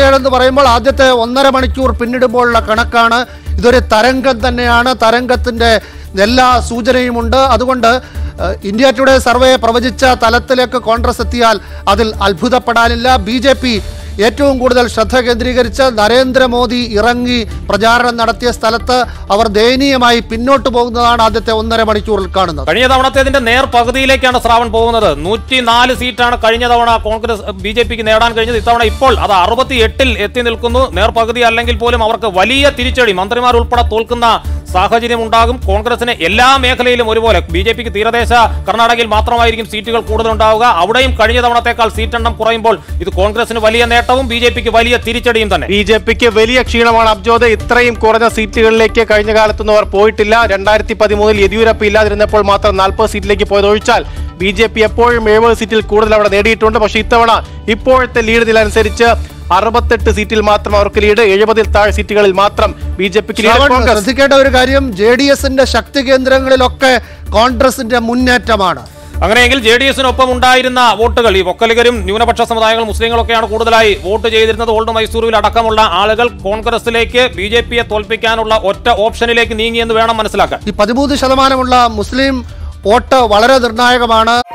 എന്ന് പറയുമ്പോൾ ആദ്യത്തെ ഒന്നര മണിക്കൂർ പിന്നിടുമ്പോഴുള്ള കണക്കാണ് ഇതൊരു തരംഗം തന്നെയാണ് തരംഗത്തിന്റെ എല്ലാ സൂചനയുമുണ്ട് അതുകൊണ്ട് ഏഹ്, ഇന്ത്യ ടുഡേ സർവേ പ്രവചിച്ച തലത്തിലേക്ക് കോൺഗ്രസ് എത്തിയാൽ അതിൽ അത്ഭുതപ്പെടാനില്ല ബി ജെ പി ഏറ്റവും കൂടുതൽ ശ്രദ്ധ കേന്ദ്രീകരിച്ച് നരേന്ദ്രമോദി ഇറങ്ങി പ്രചാരണം നടത്തിയ സ്ഥലത്ത് അവർ ദയനീയമായി പിന്നോട്ട് പോകുന്നതാണ് ആദ്യത്തെ ഒന്നര മണിക്കൂറിൽ കാണുന്നത് കഴിഞ്ഞ തവണത്തേതിന്റെ നേർ പകുതിയിലേക്കാണ് ശ്രാവൺ പോകുന്നത് നൂറ്റി നാല് സീറ്റാണ് കഴിഞ്ഞ തവണ കോൺഗ്രസ് ബി ജെ പിക്ക് നേടാൻ കഴിഞ്ഞത് ഇത്തവണ ഇപ്പോൾ അത് അറുപത്തി എട്ടിൽ എത്തി നിൽക്കുന്നു നേർ പകുതി അല്ലെങ്കിൽ പോലും അവർക്ക് വലിയ തിരിച്ചടി മന്ത്രിമാർ ഉൾപ്പെടെ തോൽക്കുന്ന സാഹചര്യം ഉണ്ടാകും കോൺഗ്രസിന് എല്ലാ മേഖലയിലും ഒരുപോലെ ബി ജെ പിക്ക് തീരദേശ കർണാടകയിൽ മാത്രമായിരിക്കും സീറ്റുകൾ കൂടുതൽ ഉണ്ടാവുക അവിടെയും കഴിഞ്ഞ തവണത്തേക്കാൾ സീറ്റെണ്ണം കുറയുമ്പോൾ ഇത് കോൺഗ്രസിന് വലിയ നേട്ടവും ബി ജെ പിക്ക് വലിയ തിരിച്ചടിയും തന്നെ ബി ജെ പിക്ക് വലിയ ക്ഷീണമാണ് അബ്ജോദ് ഇത്രയും കുറഞ്ഞ സീറ്റുകളിലേക്ക് കഴിഞ്ഞ കാലത്തൊന്നും അവർ പോയിട്ടില്ല രണ്ടായിരത്തി പതിമൂന്നിൽ യെദ്യൂരപ്പ ഇല്ലാതിരുന്നപ്പോൾ മാത്രം നാൽപ്പത് സീറ്റിലേക്ക് പോയത് ഒഴിച്ചാൽ ബി ജെ പി എപ്പോഴും എഴുപത് സീറ്റിൽ കൂടുതൽ അവിടെ നേടിയിട്ടുണ്ട് പക്ഷേ ഇത്തവണ ഇപ്പോഴത്തെ ലീഡ് നില അനുസരിച്ച് അറുപത്തെട്ട് സീറ്റിൽ മാത്രം അവർക്ക് ലീഡ് എഴുപതിൽ താഴെ സീറ്റുകളിൽ മാത്രം ബി ജെ പിക്ക് ലീഡ് ശ്രാവൺ, കോൺഗ്രസ് ശ്രദ്ധിക്കേണ്ട ഒരു കാര്യം ജെ ഡി എസിന്റെ ശക്തി കേന്ദ്രങ്ങളിലൊക്കെ കോൺഗ്രസിന്റെ മുന്നേറ്റമാണ് അങ്ങനെയെങ്കിൽ ജെ ഡി എസിനൊപ്പം ഉണ്ടായിരുന്ന വോട്ടുകൾ ഈ ഒക്കലികരും ന്യൂനപക്ഷ സമുദായങ്ങൾ മുസ്ലിങ്ങളൊക്കെയാണ് കൂടുതലായി വോട്ട് ചെയ്തിരുന്നത് ഓൾഡ് മൈസൂരുവിൽ അടക്കമുള്ള ആളുകൾ കോൺഗ്രസിലേക്ക് ബി ജെ പിയെ തോൽപ്പിക്കാനുള്ള ഒറ്റ ഓപ്ഷനിലേക്ക് നീങ്ങിയെന്ന് വേണം മനസ്സിലാക്കാൻ ഈ പതിമൂന്ന് ശതമാനമുള്ള മുസ്ലിം വോട്ട് വളരെ നിർണായകമാണ്